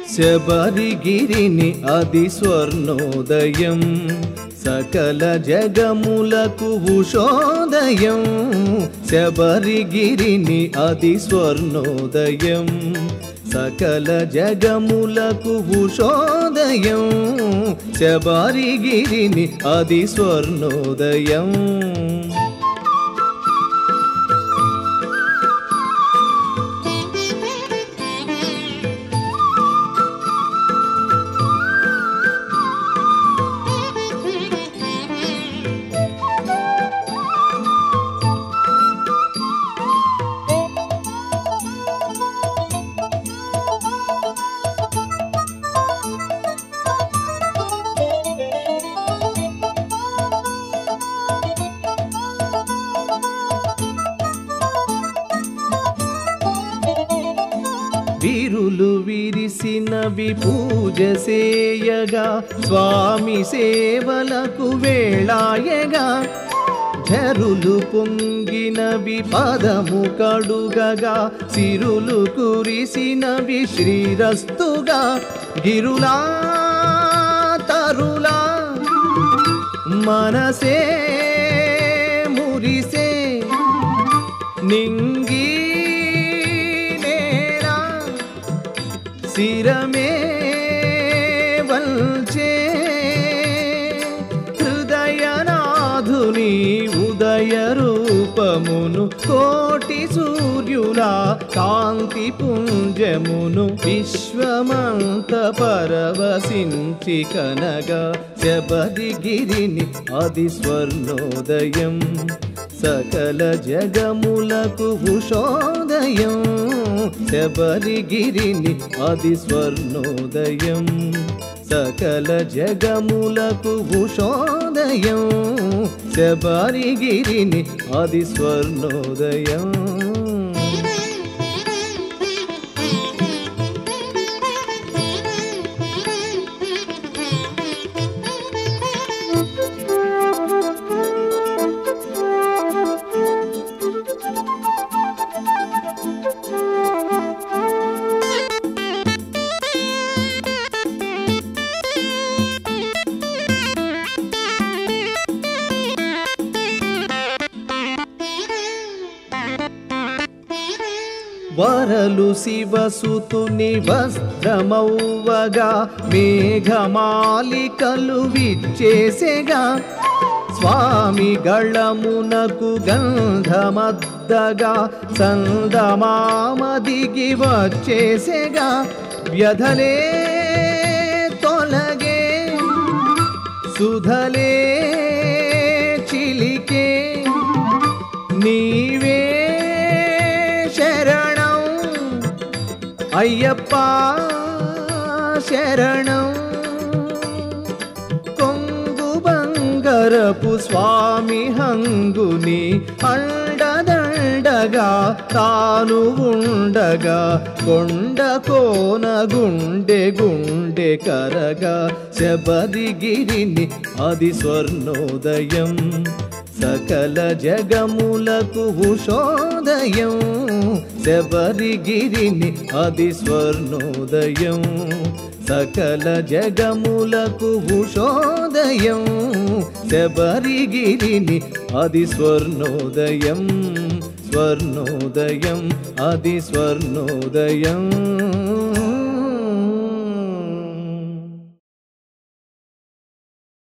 శబరిగిరిని అది స్వర్ణోదయం సకల జగములకు ఉషోదయం శబరిగిరిని అది స్వర్ణోదయం సకల జగములకు ఉషోదయం శబరిగిరిని అది స్వర్ణోదయం వీరులు విరిసినవి పూజ సేయగా స్వామి సేవలకు వేళాయగా ఝరులు పొంగినవి పదము కడుగగా సిరులు కురిసినవి శ్రీరస్తుగా గిరులా తరులా మనసే మురిసే నింగి నేరా శిరమే వల్చే హృదయనాథుని ఉదయ రూపమును కోటి సూర్యుల కాంతి పుంజమును విశ్వమంత పరవశించి కనగా శబరిగిరిని అది స్వర్ణోదయం సకల జగములకు ఉషోదయం శబరిగిరిని అది స్వర్ణోదయం సకల జగములకు ఉషోదయం శబరిగిరిని అది స్వర్ణోదయం వరలు శివసుతుని వస్త్రమౌవగా మేఘమాలికలు విచ్చేసెగా స్వామి గళమునకు గంధమద్దగా సందమామ దిగి వచ్చేసెగా వ్యధలే తొలగే సుధలే చిలికే నీవే శరణం అయ్యప్ప శరణం కొంగు బంగరపు స్వామి హంగుని అండదండగా తాను ఉండగా కొండ కోన గుండె గుండె కరగా శబరిగిరిని అది స్వర్ణోదయం సకల జగములకు ఉషోదయం శబరిగిరిని అది స్వర్ణోదయం సకల జగములకు ఉషోదయం శబరిగిరిని అది స్వర్ణోదయం స్వర్ణోదయం అది స్వర్ణోదయం